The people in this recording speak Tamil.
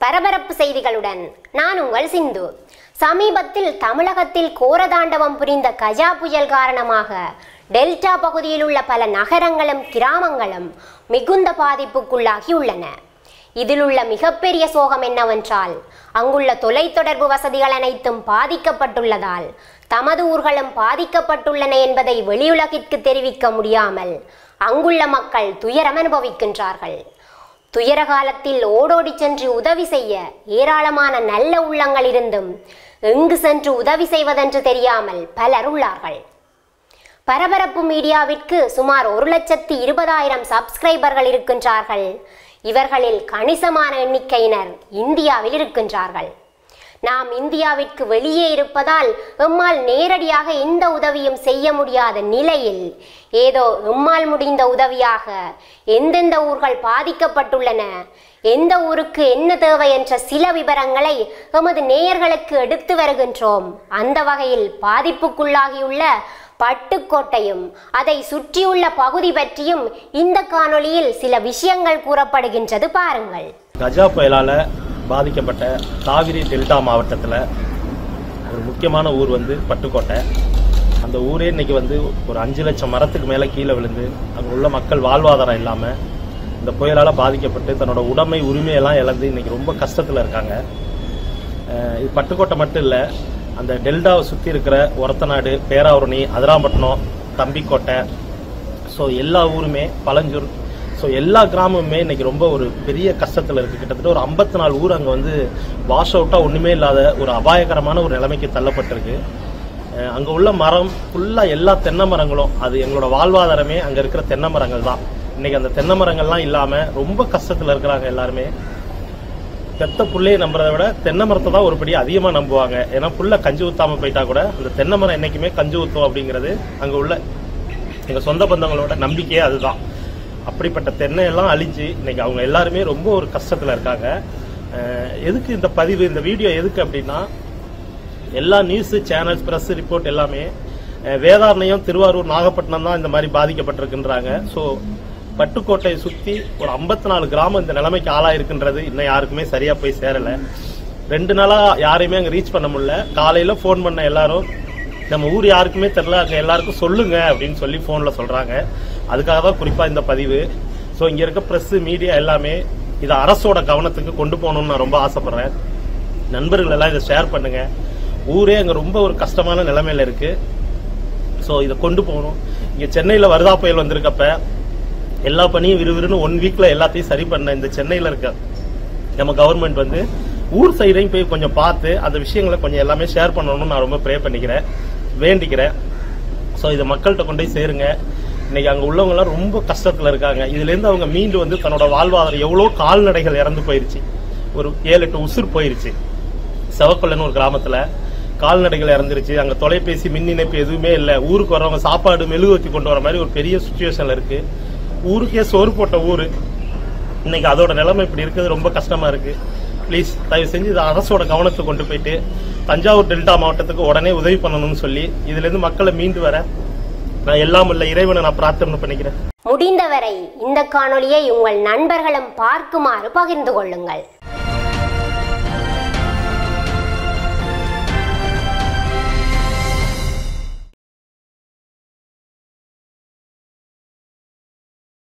பரபரப்பு செய்திகளுடன் நான் உங்கள் சிந்து சமீபத்தில் தமிழகத்தில் கோரதாண்டவம் புரிந்த கஜா புயல் காரணமாக டெல்டா பகுதியில் உள்ள பல நகரங்களும் கிராமங்களும் மிகுந்த பாதிப்புக்குள்ளாகி உள்ளன இதில் உள்ள மிகப்பெரிய சோகம் என்னவென்றால் அங்குள்ள தொலைத்தொடர்பு வசதிகள் அனைத்தும் பாதிக்கப்பட்டுள்ளதால் தமது ஊர்களும் பாதிக்கப்பட்டுள்ளன என்பதை வெளியுலகிற்கு தெரிவிக்க முடியாமல் அங்குள்ள மக்கள் துயரம் அனுபவிக்கின்றார்கள் துயர காலத்தில் ஓடோடி சென்று உதவி செய்ய ஏராளமான நல்ல உள்ளங்கள் இருந்தும் எங்கு சென்று உதவி செய்வதென்று தெரியாமல் பலர் உள்ளார்கள் பரபரப்பு மீடியாவிற்கு சுமார் ஒரு லட்சத்தி இருபதாயிரம் சப்ஸ்கிரைபர்கள் இருக்கின்றார்கள் இவர்களில் கணிசமான எண்ணிக்கையினர் இந்தியாவில் இருக்கின்றார்கள் நாம் இந்தியாவிற்கு வெளியே இருப்பதால் எம்மால் நேரடியாக எந்த உதவியும் செய்ய முடியாத நிலையில் ஏதோ எம்மால் முடிந்த உதவியாக எந்தெந்த ஊர்கள் பாதிக்கப்பட்டுள்ளன எந்த ஊருக்கு என்ன தேவை என்ற சில விவரங்களை எமது நேயர்களுக்கு எடுத்து வருகின்றோம் அந்த வகையில் பாதிப்புக்குள்ளாகியுள்ள பட்டுக்கோட்டையும் அதை சுற்றியுள்ள பகுதி பற்றியும் இந்த காணொளியில் சில விஷயங்கள் கூறப்படுகின்றது பாருங்கள் கஜா புயலால் பாதிக்கப்பட்ட காவிரி டெல்டா மாவட்டத்தில் ஒரு முக்கியமான ஊர் வந்து பட்டுக்கோட்டை அந்த ஊரே இன்னைக்கு வந்து ஒரு அஞ்சு லட்சம் மரத்துக்கு மேலே கீழே விழுந்து அங்கே உள்ள மக்கள் வாழ்வாதாரம் இல்லாமல் இந்த புயலால் பாதிக்கப்பட்டு தன்னோட உடைமை உரிமையெல்லாம் இழந்து இன்னைக்கு ரொம்ப கஷ்டத்தில் இருக்காங்க அஹ் இது பட்டுக்கோட்டை மட்டும் இல்லை அந்த டெல்டாவை சுற்றி இருக்கிற ஒரத்தநாடு பேராவூரணி அதிராம்பட்டினம் தம்பிக்கோட்டை ஸோ எல்லா ஊருமே பழஞ்சூர் ஸோ எல்லா கிராமமுமே இன்னைக்கு ரொம்ப ஒரு பெரிய கஷ்டத்தில் இருக்குது கிட்டத்தட்ட ஒரு ஐம்பத்தி நாலு ஊர் அங்கே வந்து வாஷ் அவுட்டாக ஒன்றுமே இல்லாத ஒரு அபாயகரமான ஒரு நிலைமைக்கு தள்ளப்பட்டிருக்கு அஹ் அங்க உள்ள மரம் ஃபுல்லாக எல்லா தென்னை மரங்களும் அது எங்களோட வாழ்வாதாரமே அங்கே இருக்கிற தென்னை மரங்கள் தான் இன்னைக்கு அந்த தென்னை மரங்கள்லாம் இல்லாமல் ரொம்ப கஷ்டத்தில் இருக்கிறாங்க எல்லாருமே பெத்த புள்ளையை நம்புறதை விட தென்னை மரத்தை தான் ஒருபடி அதிகமாக நம்புவாங்க ஏன்னா புள்ள கஞ்சி ஊத்தாம போயிட்டா கூட அந்த தென்னை மரம் என்னைக்குமே கஞ்சி ஊத்தும் அப்படிங்கிறது அங்கே உள்ள எங்கள் சொந்த பந்தங்களோட நம்பிக்கையே அதுதான் அப்படிப்பட்ட தென்னை எல்லாம் அழிஞ்சு இன்னைக்கு அவங்க எல்லாருமே ரொம்ப ஒரு கஷ்டத்தில் இருக்காங்க அஹ் எதுக்கு இந்த பதிவு இந்த வீடியோ எதுக்கு அப்படின்னா எல்லா நியூஸ் சேனல்ஸ் பிரஸ் ரிப்போர்ட் எல்லாமே அஹ் வேதாரண்யம் திருவாரூர் நாகப்பட்டினம் தான் இந்த மாதிரி பாதிக்கப்பட்டிருக்குன்றாங்க ஸோ பட்டுக்கோட்டையை சுற்றி ஒரு ஐம்பத்தி நாலு கிராமம் இந்த நிலைமைக்கு ஆளாயிருக்குன்றது இன்னும் யாருக்குமே சரியாக போய் சேரலை ரெண்டு நாளாக யாரையுமே அங்கே ரீச் பண்ண முடியல காலையில் ஃபோன் பண்ண எல்லாரும் நம்ம ஊர் யாருக்குமே தெரில அங்கே எல்லாருக்கும் சொல்லுங்க அப்படின்னு சொல்லி ஃபோனில் சொல்கிறாங்க அதுக்காக தான் குறிப்பாக இந்த பதிவு ஸோ இங்கே இருக்க ப்ரெஸ்ஸு மீடியா எல்லாமே இதை அரசோட கவனத்துக்கு கொண்டு போகணும்னு நான் ரொம்ப ஆசைப்பட்றேன் நண்பர்கள் எல்லாம் இதை ஷேர் பண்ணுங்க ஊரே அங்கே ரொம்ப ஒரு கஷ்டமான நிலைமையில இருக்கு ஸோ இதை கொண்டு போகணும் இங்கே சென்னையில் வருதா புயல் வந்திருக்கப்ப எல்லா பணியும் விறுவிறுன்னு ஒன் வீக்ல எல்லாத்தையும் சரி பண்ண இந்த சென்னையில் இருக்க நம்ம கவர்மெண்ட் வந்து ஊர் சைடையும் போய் கொஞ்சம் பார்த்து அந்த விஷயங்களை கொஞ்சம் எல்லாமே ஷேர் பண்ணணும்னு நான் ரொம்ப ப்ரே பண்ணிக்கிறேன் வேண்டிக்கிறேன் ஸோ இதை மக்கள்கிட்ட கொண்டு போய் சேருங்க இன்னைக்கு அங்கே உள்ளவங்கலாம் ரொம்ப கஷ்டத்தில் இருக்காங்க இதுலேருந்து அவங்க மீண்டு வந்து தன்னோட வாழ்வாதாரம் எவ்வளோ கால்நடைகள் இறந்து போயிருச்சு ஒரு ஏழு எட்டு உசுர் போயிருச்சு செவக்கொல்லன்னு ஒரு கிராமத்தில் கால்நடைகள் இறந்துருச்சு அங்கே தொலைபேசி மின் இணைப்பு எதுவுமே இல்லை ஊருக்கு வரவங்க சாப்பாடு மெழுகுவத்தி கொண்டு வர மாதிரி ஒரு பெரிய சுச்சுவேஷனில் இருக்கு ஊருக்கே சோறு போட்ட ஊர் இன்னைக்கு அதோட நிலைமை இப்படி இருக்கிறது ரொம்ப கஷ்டமா இருக்கு ப்ளீஸ் தயவு செஞ்சு இதை அரசோட கவனத்துக்கு கொண்டு போயிட்டு தஞ்சாவூர் டெல்டா மாவட்டத்துக்கு உடனே உதவி பண்ணணும்னு சொல்லி இதுல இருந்து மக்களை மீண்டு வர நான் எல்லாம் உள்ள இறைவனை நான் பிரார்த்தனை பண்ணிக்கிறேன் முடிந்தவரை இந்த காணொளியை உங்கள் நண்பர்களும் பார்க்குமாறு பகிர்ந்து கொள்ளுங்கள்